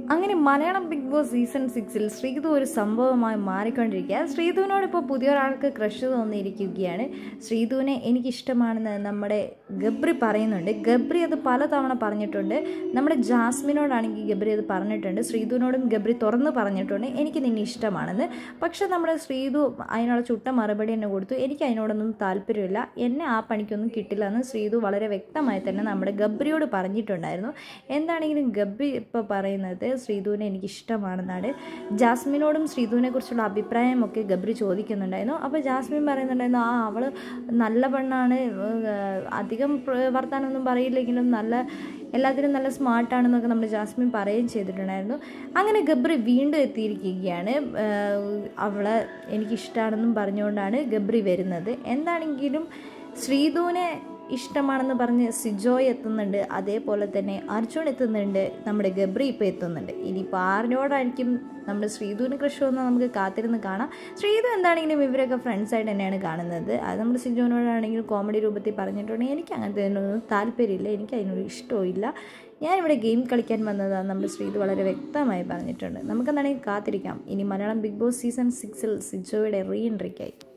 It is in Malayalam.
അങ്ങനെ മലയാളം ബിഗ് ബോസ് സീസൺ സിക്സിൽ ശ്രീതു ഒരു സംഭവമായി മാറിക്കൊണ്ടിരിക്കുക ശ്രീതുവിനോട് ഇപ്പോൾ പുതിയൊരാൾക്ക് ക്രഷ് തോന്നിയിരിക്കുകയാണ് ശ്രീതുവിനെ എനിക്കിഷ്ടമാണെന്ന് നമ്മുടെ ഗബ്രി പറയുന്നുണ്ട് ഗബ്രി അത് പലതവണ പറഞ്ഞിട്ടുണ്ട് നമ്മുടെ ജാസ്മിനോടാണെങ്കിൽ ഗബ്രി അത് പറഞ്ഞിട്ടുണ്ട് ശ്രീതുവിനോടും ഗബ്രി തുറന്ന് പറഞ്ഞിട്ടുണ്ട് എനിക്ക് നിന്നെ ഇഷ്ടമാണെന്ന് പക്ഷെ നമ്മുടെ ശ്രീതു അതിനുള്ള ചുട്ട മറുപടി തന്നെ കൊടുത്തു എനിക്ക് അതിനോടൊന്നും താല്പര്യമില്ല എന്നെ ആ പണിക്കൊന്നും കിട്ടില്ല എന്ന് ശ്രീതു വളരെ വ്യക്തമായി തന്നെ നമ്മുടെ ഗബ്രിയോട് പറഞ്ഞിട്ടുണ്ടായിരുന്നു എന്താണെങ്കിലും ഗബ്രി ഇപ്പോൾ പറയുന്നത് ശ്രീധുവിനെ എനിക്ക് ഇഷ്ടമാണെന്നാണ് ജാസ്മിനോടും ശ്രീധുവിനെ കുറിച്ചുള്ള അഭിപ്രായമൊക്കെ ഗബ്രി ചോദിക്കുന്നുണ്ടായിരുന്നു അപ്പോൾ ജാസ്മിൻ പറയുന്നുണ്ടായിരുന്നു ആ അവൾ നല്ല പെണ്ണാണ് ഏഹ് അധികം പ്ര- വർത്താനമൊന്നും പറയില്ലെങ്കിലും നല്ല എല്ലാത്തിനും നല്ല സ്മാർട്ടാണെന്നൊക്കെ നമ്മൾ ജാസ്മിൻ പറയുകയും ചെയ്തിട്ടുണ്ടായിരുന്നു അങ്ങനെ ഗബ്രി വീണ്ടും എത്തിയിരിക്കുകയാണ് ഏഹ് അവളെ എനിക്കിഷ്ടമാണെന്നും പറഞ്ഞുകൊണ്ടാണ് ഗബ്രി വരുന്നത് എന്താണെങ്കിലും ശ്രീധുവിനെ ഇഷ്ടമാണെന്ന് പറഞ്ഞ് സിജോയ് എത്തുന്നുണ്ട് അതേപോലെ തന്നെ അർജുൻ എത്തുന്നുണ്ട് നമ്മുടെ ഗബ്രി ഇപ്പോൾ എത്തുന്നുണ്ട് ഇനിയിപ്പോൾ ആരിനോടായിരിക്കും നമ്മുടെ ശ്രീധുവിന് കൃഷി വന്നാൽ നമുക്ക് കാത്തിരുന്ന് കാണാം ശ്രീധു എന്താണെങ്കിലും ഇവരൊക്കെ ഫ്രണ്ട്സായിട്ട് തന്നെയാണ് കാണുന്നത് അത് നമ്മുടെ സിജോനോടാണെങ്കിലും കോമഡി രൂപത്തിൽ പറഞ്ഞിട്ടുണ്ടെങ്കിൽ എനിക്ക് അങ്ങനത്തെ ഒന്നും താല്പര്യമില്ല എനിക്ക് അതിനൊരു ഇഷ്ടവും ഇല്ല ഞാനിവിടെ ഗെയിം കളിക്കാൻ വന്നതാണ് നമ്മുടെ ശ്രീധു വളരെ വ്യക്തമായി പറഞ്ഞിട്ടുണ്ട് നമുക്കെന്താണെങ്കിൽ കാത്തിരിക്കാം ഇനി മലയാളം ബിഗ് ബോസ് സീസൺ സിക്സിൽ സിജോയുടെ റീ എൻട്രിക്കായി